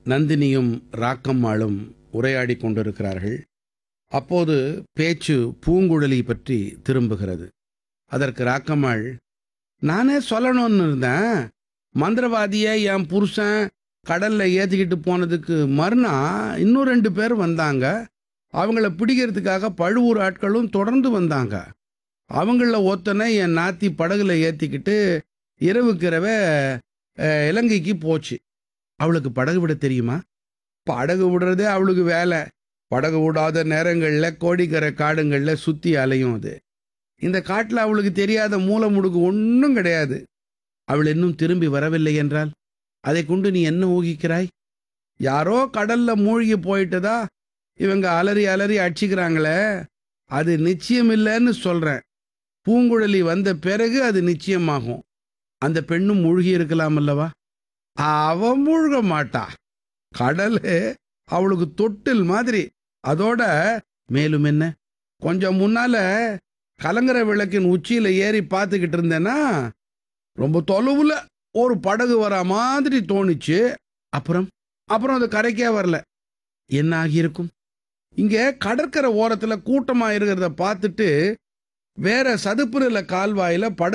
நந்தினியும் ராக்கம்மாளும் உரையாடிக் கொண்டிருக்கிறார்கள் அப்போது பேச்சு பூங்குழலி பற்றி திரும்புகிறது அதற்கு ராக்கம்மாள் நானே சொல்லணும்னு இருந்தேன் மந்திரவாதியை என் புருஷன் கடல்ல ஏத்திக்கிட்டு போனதுக்கு மறுநாள் இன்னும் ரெண்டு பேர் வந்தாங்க அவங்கள பிடிக்கிறதுக்காக பழுவூர் ஆட்களும் தொடர்ந்து வந்தாங்க அவங்கள ஒத்தனை என் நாத்தி படகுல ஏத்திக்கிட்டு இரவுக்கிரவே அஹ், இலங்கைக்கு போச்சு அவளுக்கு படகு விட தெரியுமா படகு விடுறதே அவளுக்கு வேலை படகு விடாத நேரங்களில் கோடிக்கரை காடுங்களில் சுற்றி அலையும் அது இந்த காட்டில் அவளுக்கு தெரியாத மூலை முடுக்கு ஒன்றும் கிடையாது அவள் இன்னும் திரும்பி வரவில்லை என்றால் அதை கொண்டு நீ என்ன ஊகிக்கிறாய் யாரோ கடல்ல மூழ்கி போயிட்டதா இவங்க அலறி அலறி அடிச்சுக்கிறாங்களே அது நிச்சயம் இல்லைன்னு சொல்றேன் பூங்குழலி வந்த பிறகு அது நிச்சயமாகும் அந்த பெண்ணும் மூழ்கி இருக்கலாம் அல்லவா அவ மூழ்க மாட்டா கடலு அவளுக்கு தொட்டில் மாதிரி அதோட மேலும் என்ன கொஞ்சம் முன்னால கலங்கர விளக்கின் உச்சியில ஏறி பார்த்துக்கிட்டு இருந்தேன்னா ரொம்ப தொலைவுல ஒரு படகு வர மாதிரி தோணுச்சு அப்புறம் அப்புறம் அது கரைக்கே வரல என்ன ஆகியிருக்கும் இங்க கடற்கரை ஓரத்துல கூட்டமா இருக்கிறத பார்த்துட்டு வேற சதுப்பு நில கால்வாயில படகு